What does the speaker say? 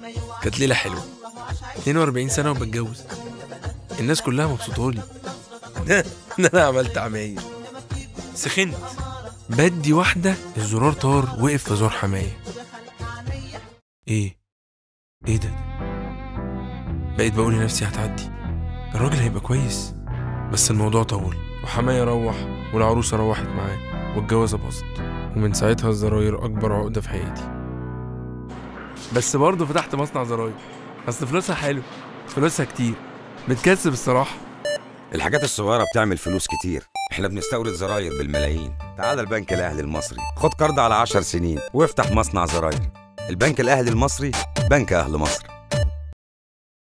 كانت ليلة حلوة 42 سنة وبتجوز الناس كلها مبسوطة لي ان انا عملت عمايل سخنت بدي واحدة الزرار طار وقف في زور حماية ايه ايه ده بقيت بقول لنفسي هتعدي الراجل هيبقى كويس بس الموضوع طول وحماية روح والعروسة روحت معاه والجوازة باظت ومن ساعتها الزراير أكبر عقدة في حياتي بس برضه فتحت مصنع زراير أصل فلوسها حلو فلوسها كتير بتكسب الصراحة الحاجات الصغيرة بتعمل فلوس كتير احنا بنستورد زراير بالملايين تعال البنك الأهلي المصري خد قرض على عشر سنين وافتح مصنع زراير البنك الأهلي المصري بنك أهل مصر